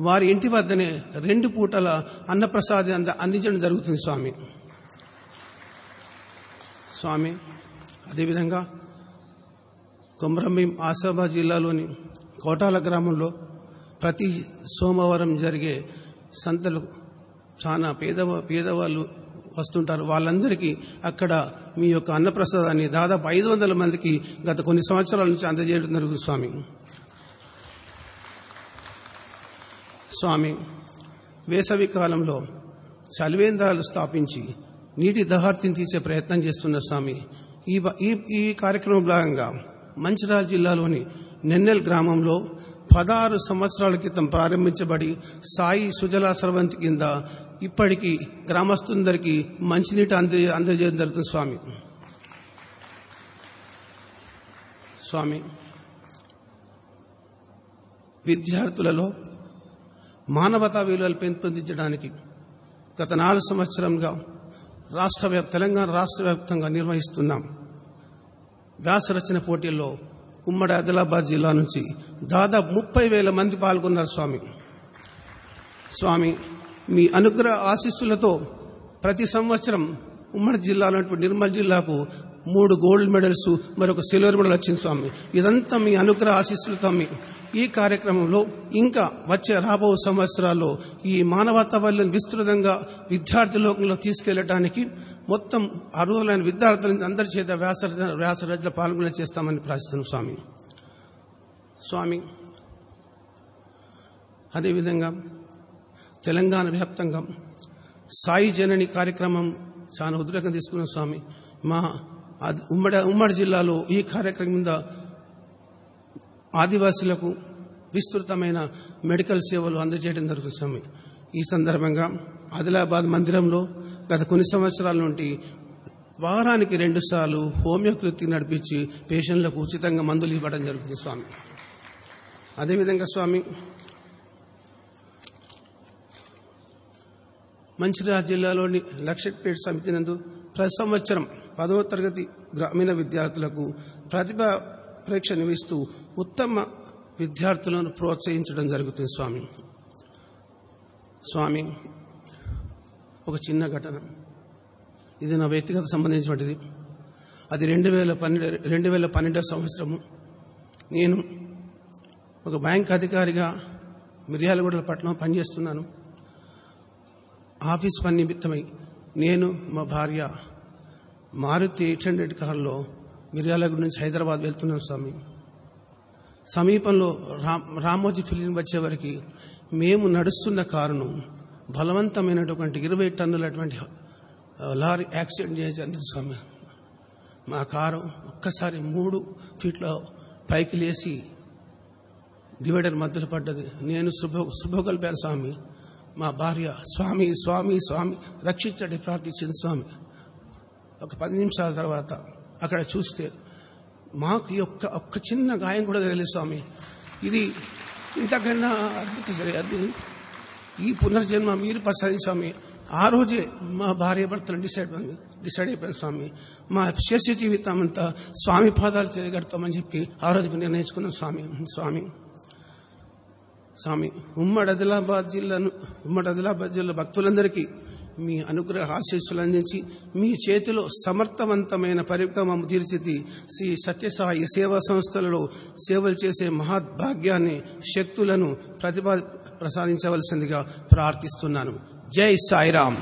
వారి ఇంటి వద్దనే రెండు పూటల అన్నప్రసాదం అంద అందించడం జరుగుతుంది స్వామి స్వామి అదేవిధంగా కొమరంభీం ఆసిఫాబాద్ జిల్లాలోని కోటాల గ్రామంలో ప్రతి సోమవారం జరిగే సంతలు చాలా పేదవ పేదవాళ్ళు వస్తుంటారు వాళ్ళందరికీ అక్కడ మీ యొక్క అన్నప్రసాదాన్ని దాదాపు ఐదు వందల మందికి గత కొన్ని సంవత్సరాల నుంచి అందజేయడం జరుగుతుంది స్వామి స్వామి వేసవి కాలంలో చలివేంద్రాలు స్థాపించి నీటి దహార్తిని తీసే ప్రయత్నం చేస్తున్న స్వామి ఈ బ- ఈ ఈ కార్యక్రమం భాగంగా మంచిర్యాల జిల్లాలోని నెన్నెల్ గ్రామంలో పదహారు సంవత్సరాల క్రితం ప్రారంభించబడి సాయి సుజలా సర్వంతి కింద ఇప్పటికీ గ్రామస్తులందరికీ మంచినీటి అంద అందజేయడం జరుగుతుంది స్వామి స్వామి విద్యార్థులలో మానవతా విలువలు పెంపొందించడానికి గత నాలుగు సంవత్సరంగా రాష్ట్ర వ్యాప్ తెలంగాణ రాష్ట్ర వ్యాప్తంగా నిర్వహిస్తున్నాం వ్యాసరచన పోటీల్లో ఉమ్మడి ఆదిలాబాద్ జిల్లా నుంచి దాదాపు ముప్పై వేల మంది పాల్గొన్నారు స్వామి స్వామి మీ అనుగ్రహ ఆశీస్సులతో ప్రతి సంవత్సరం ఉమ్మడి జిల్లాలో నిర్మల్ జిల్లాకు మూడు గోల్డ్ మెడల్స్ మరొక సిల్వర్ మెడల్ వచ్చింది స్వామి ఇదంతా మీ అనుగ్రహ ఆశీస్సులతో మీ ఈ కార్యక్రమంలో ఇంకా వచ్చే రాబో సంవత్సరాల్లో ఈ మానవతా వల్లని విస్తృతంగా విద్యార్థి లోకంలో తీసుకెళ్లడానికి మొత్తం అర్హులైన విద్యార్థులను అందరి చేత వ్యాస వ్యాసరచన పాల్గొనే చేస్తామని ప్రార్థిస్తున్నాం స్వామి స్వామి అదేవిధంగా తెలంగాణ వ్యాప్తంగా సాయి జనని కార్యక్రమం చాలా ఉద్రేకం తీసుకున్న స్వామి మా ఆది- ఉమ్మడి ఉమ్మడి జిల్లాలో ఈ కార్యక్రమం మీద ఆదివాసులకు విస్తృతమైన మెడికల్ సేవలు అందజేయడం జరుగుతుంది స్వామి ఈ సందర్భంగా ఆదిలాబాద్ మందిరంలో గత కొన్ని సంవత్సరాల నుండి వారానికి రెండు సార్లు హోమియోపతి నడిపించి పేషెంట్లకు ఉచితంగా మందులు ఇవ్వడం జరుగుతుంది స్వామి అదేవిధంగా స్వామి మంచిర్యాల జిల్లాలోని లక్షపేట సమితి నందు ప్రతి సంవత్సరం పదవ తరగతి గ్రామీణ విద్యార్థులకు ప్రతిభ పరీక్ష నిర్వహిస్తూ ఉత్తమ విద్యార్థులను ప్రోత్సహించడం జరుగుతుంది స్వామి స్వామి ఒక చిన్న ఘటన ఇది నా వ్యక్తిగత సంబంధించినటువంటిది అది రెండు వేల పన్నెండు రెండు వేల పన్నెండవ సంవత్సరము నేను ఒక బ్యాంక్ అధికారిగా మిర్యాలగూడల పట్టణం పనిచేస్తున్నాను ఆఫీస్ పని నిమిత్తమై నేను మా భార్య మారుతి ఎయిట్ హండ్రెడ్ కారులో మిర్యాలగూడ నుంచి హైదరాబాద్ వెళ్తున్నాం స్వామి సమీపంలో రామ్ రామోజీ ఫిలిం వచ్చేవరకు మేము నడుస్తున్న కారును బలవంతమైనటువంటి ఇరవై టన్నులటువంటి ఆ, లారీ యాక్సిడెంట్ చేసింది స్వామి మా కారు ఒక్కసారి మూడు ఫీట్ల పైకి లేచి డివైడర్ మధ్యలో పడ్డది నేను శుభ శుభకల్పాను స్వామి మా భార్య స్వామి స్వామి స్వామి రక్షించండి ప్రార్థించింది స్వామి ఒక పది నిమిషాల తర్వాత అక్కడ చూస్తే మాకు ఈ ఒక్క ఒక్క చిన్న గాయం కూడా తెలియదు స్వామి ఇది ఇంతకన్నా అద్భుత అది ఈ పునర్జన్మ మీరు ప్రసాది స్వామి ఆ రోజే మా భార్య భర్తలు డిసైడ్ అయింది డిసైడ్ అయిపోయింది స్వామి మా శేష జీవితం అంతా స్వామి పాదాలు తిరగడతామని చెప్పి ఆ రోజు మేము నిర్ణయించుకున్నాం స్వామి స్వామి స్వామి ఉమ్మడి ఆదిలాబాద్ జిల్లాను ఉమ్మడి ఆదిలాబాద్ జిల్లా భక్తులందరికీ మీ అనుగ్రహ ఆశీస్సులు అందించి మీ చేతిలో సమర్థవంతమైన పరిక్రమం తీర్చిది శ్రీ సత్యసాయి సేవా సంస్థలలో సేవలు చేసే మహాద్భాగ్యాన్ని శక్తులను ప్రతిభ ప్రసాదించవలసిందిగా ప్రార్థిస్తున్నాను జై సాయిరామ్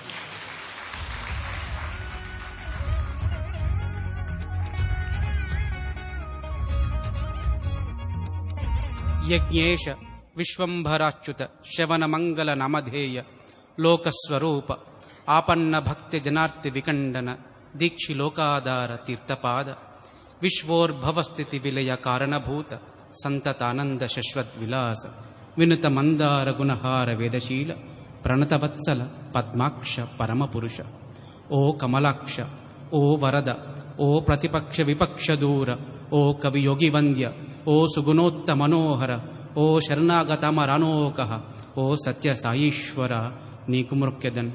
యజ్ఞేశ విశ్వంభరాచ్యుత శవన మంగళ నమధేయ లోకస్వరూప ఆపన్న భక్తి జనార్తి వికండన దీక్షి లోకాధార తీర్థపాద విశ్వోర్భవస్థితి విలయ కారణభూత సంతతానంద శశ్వత్ విలాస వినుత మందార గుణహార వేదశీల ప్రణతవత్సల పద్మాక్ష పరమపురుష ఓ కమలాక్ష ఓ వరద ఓ ప్రతిపక్ష విపక్ష దూర ఓ కవియోగి వంద్య ఓ సుగుణోత్త మనోహర ఓ శరణాగతమరానోక ఓ సత్య సాయీశ్వర నీకు మృక్యదన్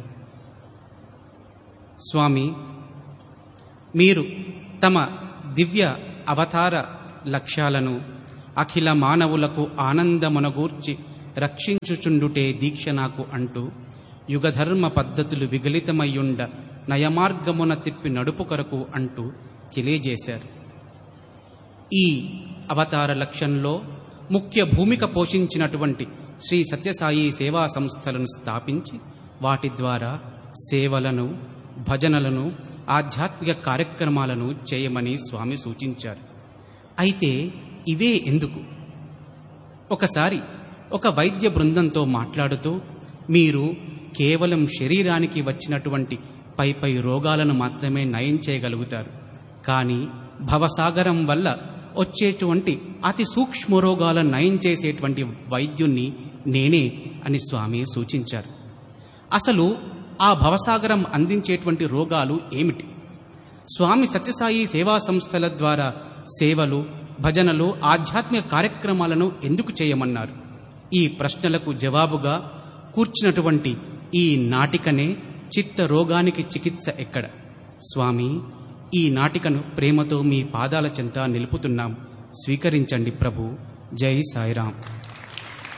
స్వామి మీరు తమ దివ్య అవతార లక్ష్యాలను అఖిల మానవులకు ఆనందమునగూర్చి రక్షించుచుండుటే దీక్ష నాకు అంటూ యుగధర్మ పద్ధతులు విగలితమయ్యుండ నయమార్గమున తిప్పి నడుపు కొరకు అంటూ తెలియజేశారు ఈ అవతార లక్ష్యంలో ముఖ్య భూమిక పోషించినటువంటి శ్రీ సత్యసాయి సేవా సంస్థలను స్థాపించి వాటి ద్వారా సేవలను భజనలను ఆధ్యాత్మిక కార్యక్రమాలను చేయమని స్వామి సూచించారు అయితే ఇవే ఎందుకు ఒకసారి ఒక వైద్య బృందంతో మాట్లాడుతూ మీరు కేవలం శరీరానికి వచ్చినటువంటి పై పై రోగాలను మాత్రమే నయం చేయగలుగుతారు కానీ భవసాగరం వల్ల వచ్చేటువంటి అతి సూక్ష్మ రోగాలను నయం చేసేటువంటి వైద్యుణ్ణి నేనే అని స్వామి సూచించారు అసలు ఆ భవసాగరం అందించేటువంటి రోగాలు ఏమిటి స్వామి సత్యసాయి సేవా సంస్థల ద్వారా సేవలు భజనలు ఆధ్యాత్మిక కార్యక్రమాలను ఎందుకు చేయమన్నారు ఈ ప్రశ్నలకు జవాబుగా కూర్చున్నటువంటి ఈ నాటికనే చిత్త రోగానికి చికిత్స ఎక్కడ స్వామి ఈ నాటికను ప్రేమతో మీ పాదాల చెంత నిలుపుతున్నాం స్వీకరించండి ప్రభు జై సాయిరాం